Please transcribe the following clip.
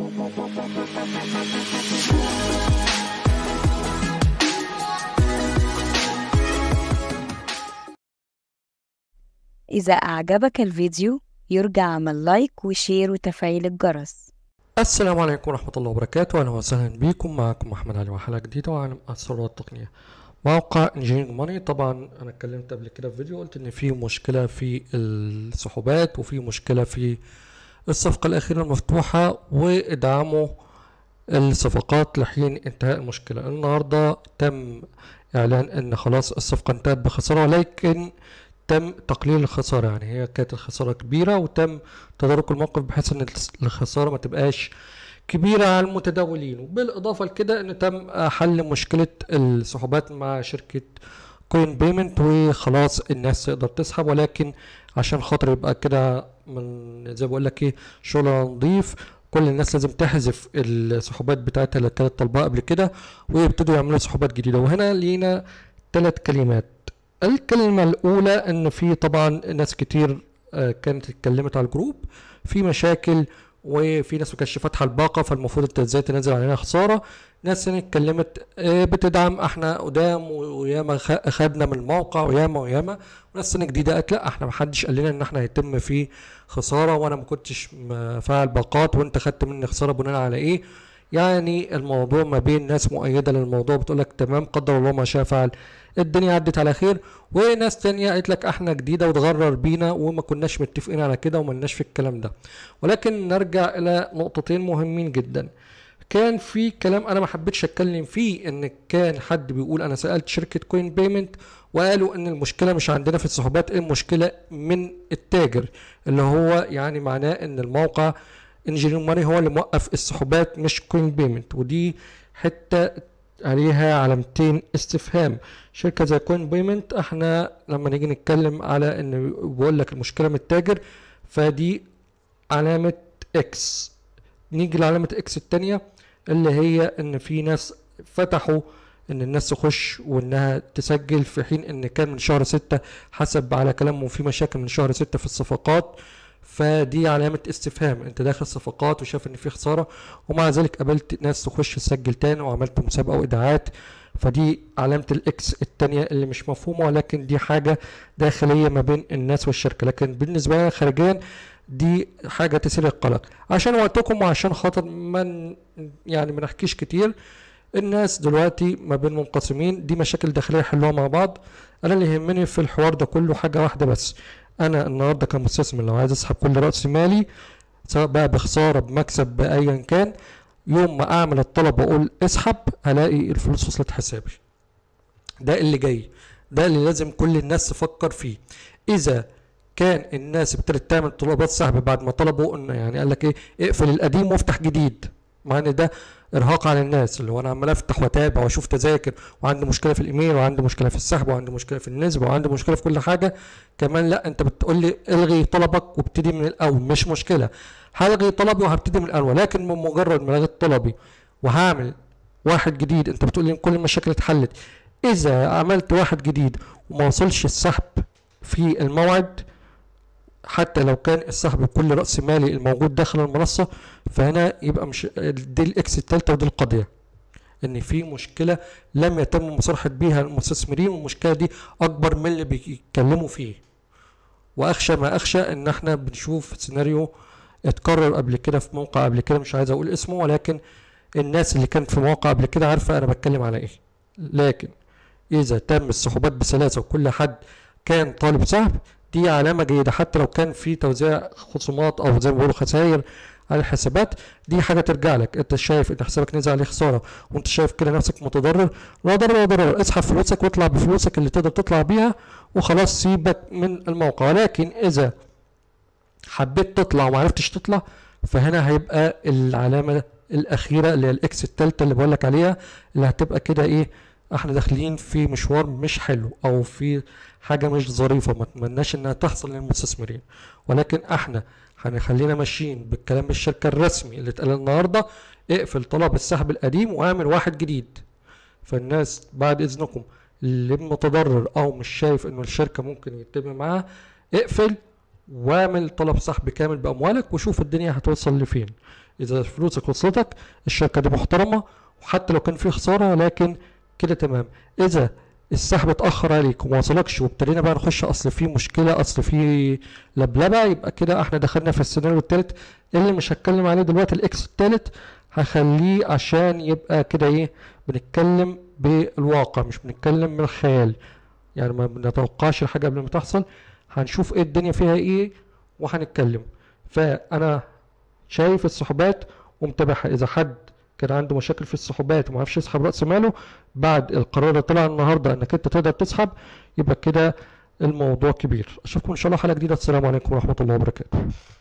إذا أعجبك الفيديو يرجى عمل لايك وشير وتفعيل الجرس السلام عليكم ورحمة الله وبركاته أهلا وسهلا بكم معكم محمد علي وحلقة جديدة وعالم الثروة التقنية موقع انجينيرنج ماني طبعا أنا اتكلمت قبل كده في فيديو قلت إن في مشكلة في السحوبات وفي مشكلة في الصفقة الأخيرة المفتوحة وإدعاموا الصفقات لحين انتهاء المشكلة النهاردة تم إعلان إن خلاص الصفقة انتهت بخسارة ولكن تم تقليل الخسارة يعني هي كانت الخسارة كبيرة وتم تدارك الموقف بحيث ان الخسارة ما تبقاش كبيرة على المتداولين وبالإضافة لكده ان تم حل مشكلة السحوبات مع شركة كوين بيمنت وخلاص الناس تقدر تسحب ولكن عشان خاطر يبقى كده من زي بقول لك ايه شغل نظيف كل الناس لازم تحذف السحوبات بتاعتها اللي كانت طالباها قبل كده ويبتدوا يعملوا سحوبات جديدة وهنا لينا ثلاث كلمات الكلمة الأولى إن في طبعا ناس كتير كانت اتكلمت على الجروب في مشاكل وفي ناس ما كانتش فاتحة الباقة فالمفروض انت ازاي تنزل علينا خسارة ناس تانية اتكلمت بتدعم احنا قدام وياما خدنا من الموقع وياما وياما وناس تانية جديدة قالت لا احنا محدش قال لنا ان احنا هيتم في خسارة وانا ما كنتش فاعل باقات وانت خدت مني خسارة بناء على ايه يعني الموضوع ما بين ناس مؤيدة للموضوع بتقولك تمام قدر الله ما شاء فعل الدنيا عدت على خير وناس تانية قالت لك احنا جديدة وتغرر بينا وما كناش متفقين على كده وملناش في الكلام ده ولكن نرجع الى نقطتين مهمين جدا كان في كلام انا ما حبيتش اتكلم فيه ان كان حد بيقول انا سالت شركه كوين بيمنت وقالوا ان المشكله مش عندنا في السحوبات المشكله من التاجر اللي هو يعني معناه ان الموقع انجينير ماني هو اللي موقف السحوبات مش كوين بيمنت ودي حته عليها علامتين استفهام شركه زي كوين بيمنت احنا لما نيجي نتكلم على ان بيقول لك المشكله من التاجر فدي علامه اكس نيجي لعلامه اكس التانية اللي هي ان في ناس فتحوا ان الناس تخش وانها تسجل في حين ان كان من شهر ستة حسب على كلامهم في مشاكل من شهر ستة في الصفقات فدي علامة استفهام انت داخل صفقات وشايف ان في خسارة ومع ذلك قابلت ناس تخش تسجل تاني وعملت مسابقة وايداعات فدي علامة الاكس التانية اللي مش مفهومة ولكن دي حاجة داخلية ما بين الناس والشركة لكن بالنسبة لنا خارجيا دي حاجة تثير القلق عشان وقتكم وعشان خاطر من يعني ما نحكيش كتير الناس دلوقتي ما بين منقسمين دي مشاكل داخلية يحلوها مع بعض انا اللي يهمني في الحوار ده كله حاجة واحدة بس انا النهارده كمستثمر لو عايز اسحب كل راس مالي سواء بقى بخساره بمكسب بايا كان يوم ما اعمل الطلب واقول اسحب هلاقي الفلوس وصلت حسابي ده اللي جاي ده اللي لازم كل الناس تفكر فيه اذا كان الناس ابتدت تعمل طلبات سحب بعد ما طلبوا ان يعني قال لك ايه اقفل القديم وافتح جديد مع ان ده ارهاق على الناس اللي هو انا عمال افتح واتابع واشوف تذاكر وعندي مشكله في الايميل وعندي مشكله في السحب وعندي مشكله في النسبه وعندي مشكله في كل حاجه كمان لا انت بتقول لي الغي طلبك وابتدي من الاول مش مشكله هلغي طلبي وهبتدي من الاول ولكن من مجرد ما لغيت طلبي وهعمل واحد جديد انت بتقول لي كل المشاكل اتحلت اذا عملت واحد جديد وما وصلش السحب في الموعد حتى لو كان السحب بكل راس مالي الموجود داخل المنصه فهنا يبقى مش دي الاكس الثالثه ودي القضيه ان في مشكله لم يتم مصارحه بيها المستثمرين والمشكله دي اكبر من اللي بيتكلموا فيه واخشى ما اخشى ان احنا بنشوف سيناريو اتكرر قبل كده في موقع قبل كده مش عايز اقول اسمه ولكن الناس اللي كانت في مواقع قبل كده عارفه انا بتكلم على ايه لكن اذا تم السحوبات بسلاسه وكل حد كان طالب سحب دي علامه جيده حتى لو كان في توزيع خصومات او زي ما بيقولوا خسائر على الحسابات دي حاجه ترجع لك انت شايف ان حسابك نزل عليه خساره وانت شايف كده نفسك متضرر لا ضرر ولا ضرر اسحب فلوسك واطلع بفلوسك اللي تقدر تطلع بيها وخلاص سيبك من الموقع ولكن اذا حبيت تطلع وما عرفتش تطلع فهنا هيبقى العلامه الاخيره اللي هي الاكس الثالثه اللي بقول لك عليها اللي هتبقى كده ايه احنا داخلين في مشوار مش حلو او في حاجه مش ظريفه ما اتمناش انها تحصل للمستثمرين ولكن احنا هنخلينا ماشيين بالكلام الشركه الرسمي اللي اتقال النهارده اقفل طلب السحب القديم واعمل واحد جديد فالناس بعد اذنكم اللي متضرر او مش شايف انه الشركه ممكن يتم معاها اقفل واعمل طلب سحب كامل باموالك وشوف الدنيا هتوصل لفين اذا فلوسك وصلتك الشركه دي محترمه وحتى لو كان في خساره ولكن كده تمام اذا السحب اتاخر عليك وما وصلكش وابتدينا بقى نخش اصل في مشكله اصل في لبلبه يبقى كده احنا دخلنا في السيناريو التالت اللي مش هتكلم عليه دلوقتي الاكس التالت هخليه عشان يبقى كده ايه بنتكلم بالواقع مش بنتكلم من الخيال يعني ما بنتوقعش الحاجه قبل ما تحصل هنشوف ايه الدنيا فيها ايه وهنتكلم فانا شايف السحوبات ومتابعها اذا حد كان عنده مشاكل في السحوبات وما عرفش يسحب راس ماله بعد القرار اللي طلع النهارده انك انت تقدر تسحب يبقى كده الموضوع كبير اشوفكم ان شاء الله حلقه جديده السلام عليكم ورحمه الله وبركاته